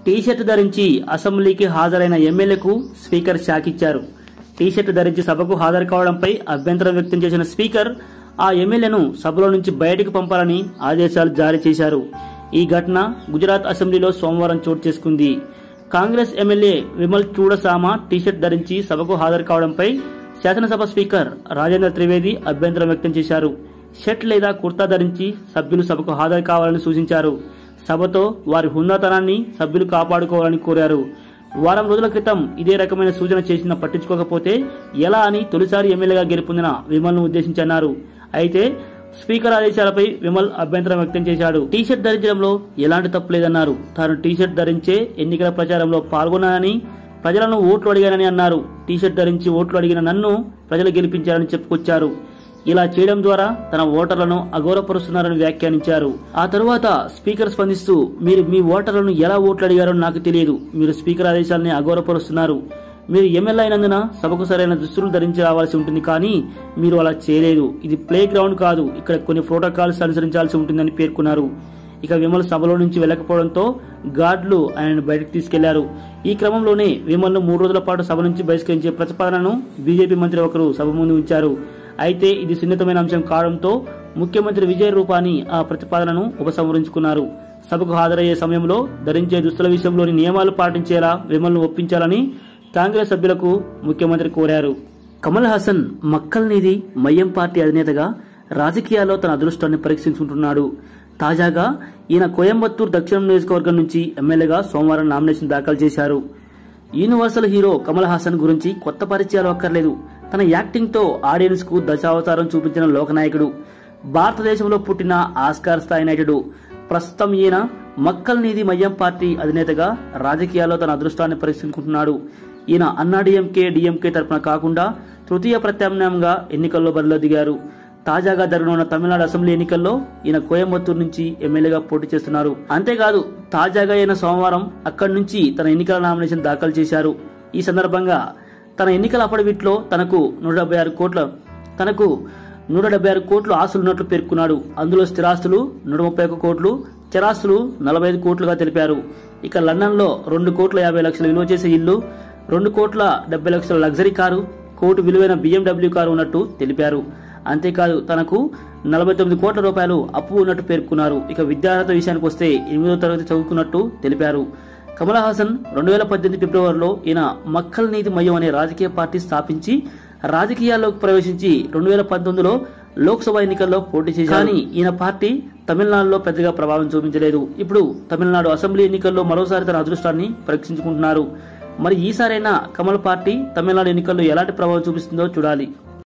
T shirt ధరించి అసెంబ్లీకి హాజరైన ఎమ్మెల్యేకు స్పీకర్ షాక్ ఇచ్చారు టీషర్ట్ ధరించి సభకు హాజరు కావడంపై అభ్యంతరం వ్యక్తం చేసిన స్పీకర్ ఆ ఎమ్మెల్యేను సభలో నుంచి బయటకు పంపాలని ఆదేశాలు జారీ చేశారు ఈ ఘటన గుజరాత్ అసెంబ్లీలో సోమవారం చోటు చేసుకుంది కాంగ్రెస్ ఎమ్మెల్యే విమల్ చూడసామ టీషర్ట్ ధరించి సభకు హాజరు కావడంపై శాసనసభ స్పీకర్ రాజేంద్ర త్రివేది అభ్యంతరం వ్యక్తం చేశారు షర్ట్ లేదా కుర్తా ధరించి సభ్యులు సభకు హాజరు కావాలని సూచించారు సభతో వారి హుందాతనాన్ని సభ్యులు కాపాడుకోవాలని కోరారు వారం రోజుల క్రితం ఇదే రకమైన సూచన చేసినా పట్టించుకోకపోతే ఎలా అని తొలిసారి ఎమ్మెల్యేగా గెలుపొందిన విమల్ను ఉద్దేశించి అన్నారు అయితే స్పీకర్ ఆదేశాలపై విమల్ అభ్యంతరం వ్యక్తం చేశాడు టీషర్ట్ ధరించడంలో ఎలాంటి తప్పు లేదన్నారు తాను టీషర్ట్ ధరించే ఎన్నికల ప్రచారంలో పాల్గొన్నానని ప్రజలను ఓట్లు అడిగానని అన్నారు టీషర్ట్ ధరించి ఓట్లు అడిగిన నన్ను ప్రజలు గెలిపించారని చెప్పుకొచ్చారు ఇలా చేయడం ద్వారా తన ఓటర్లను అగౌరవపరుస్తున్నారని వ్యాఖ్యానించారు ఆ తరువాత స్పీకర్ స్పందిస్తూ మీరు మీ ఓటర్లను ఎలా ఓట్లు అడిగారో నాకు తెలియదు మీరు స్పీకర్ ఆదేశాలని అగౌరవపరుస్తున్నారు మీరు ఎమ్మెల్యే అయినందున సభకు సరైన దుస్తులు ధరించి రావాల్సి ఉంటుంది కానీ మీరు అలా చేయలేదు ఇది ప్లే గ్రౌండ్ కాదు ఇక్కడ కొన్ని ప్రోటోకాల్స్ అనుసరించాల్సి ఉంటుందని పేర్కొన్నారు ఇక విమల్ సభలో నుంచి వెళ్ళకపోవడంతో గార్డులు ఆయనను బయటకు తీసుకెళ్లారు ఈ క్రమంలోనే విమల్ను మూడు రోజుల పాటు సభ నుంచి బహిష్కరించే ప్రతిపాదనను బీజేపీ మంత్రి ఒకరు సభ ముందు ఉంచారు అయితే ఇది సున్నితమైన అంశం కావడంతో ముఖ్యమంత్రి విజయ్ రూపాని ఆ ప్రతిపాదనను ఉపసంహరించుకున్నారు సభకు హాజరయ్యే సమయంలో ధరించే దుస్తుల విషయంలోని నియమాలు పాటించేలా విమల్ను ఒప్పించాలని కాంగ్రెస్ సభ్యులకు ముఖ్యమంత్రి కోరారు కమల్ హాసన్ మక్కల్ నిధి మయ్యం పార్టీ అధినేతగా రాజకీయాల్లో తన అదృష్టాన్ని పరీక్షించుకుంటున్నాడు తాజాగా ఈయన కోయంబత్తూర్ దక్షిణం నియోజకవర్గం నుంచి ఎమ్మెల్యేగా సోమవారం నామినేషన్ దాఖలు చేశారు యూనివర్సల్ హీరో కమల్ హాసన్ గురించి కొత్త పరిచయాలు అక్కర్లేదు తన యాక్టింగ్ తో ఆడియన్స్ కు దశావతారం చూపించిన లోకనాయకుడు భారతదేశంలో పుట్టిన ఆస్కార్ స్థాయి నటుడు ప్రస్తుతం ఈయన మక్కల్ నీది మయ్యం పార్టీ అధినేతగా రాజకీయాల్లో తన అదృష్టాన్ని పరీక్షించుకుంటున్నాడు ఈయన అన్నా డిఎంకే డిఎంకే తరపున కాకుండా తృతీయ ప్రత్యామ్నాయంగా ఎన్నికల్లో బరిలో దిగారు తాజాగా జరగనున్న తమిళనాడు అసెంబ్లీ ఎన్నికల్లో ఈయన కోయంబత్తూరు నుంచి ఎమ్మెల్యేగా పోటీ చేస్తున్నారు అంతేకాదు తాజాగా ఈయన సోమవారం అక్కడి నుంచి తన ఎన్నికల నామినేషన్ దాఖలు చేశారు ఈ సందర్భంగా తన ఎన్నికల అఫిడవిట్లో తనకు నూట డెబ్బై ఆరు కోట్ల తనకు నూట డెబ్బై ఆరు కోట్లు ఆస్తులున్నట్లు పేర్కొన్నాడు అందులో స్థిరాస్తులు నూట ముప్పై ఒక్క కోట్లు చరాస్తులు నలభై ఐదు కోట్లుగా తెలిపారు ఇక లండన్లో రెండు కోట్ల యాభై లక్షల విలువ చేసే ఇల్లు రెండు కోట్ల డెబ్బై లక్షల లగ్జరీ కారు కోటి విలువైన బిఎండబ్ల్యూ కారు ఉన్నట్టు తెలిపారు అంతేకాదు తనకు నలభై తొమ్మిది కోట్ల రూపాయలు అప్పు ఉన్నట్టు పేర్కొన్నారు ఇక విద్యార్హత విషయానికి వస్తే ఎనిమిదో తరగతి చదువుకున్నట్టు తెలిపారు కమల్ హాసన్ రెండు వేల పద్దెనిమిది ఫిబ్రవరిలో ఈయన మక్కల్ నీతి మయం అనే రాజకీయ పార్టీ స్థాపించి రాజకీయాల్లోకి ప్రవేశించి రెండు వేల పంతొమ్మిదిలో లోక్సభ ఎన్నికల్లో పోటీ చేశారు కానీ ఈయన పార్టీ తమిళనాడులో పెద్దగా ప్రభావం చూపించలేదు ఇప్పుడు తమిళనాడు అసెంబ్లీ ఎన్నికల్లో మరోసారి తన అదృష్టాన్ని పరీక్షించుకుంటున్నారు మరి ఈసారైనా కమల్ పార్టీ తమిళనాడు ఎన్నికల్లో ఎలాంటి ప్రభావం చూపిస్తుందో చూడాలి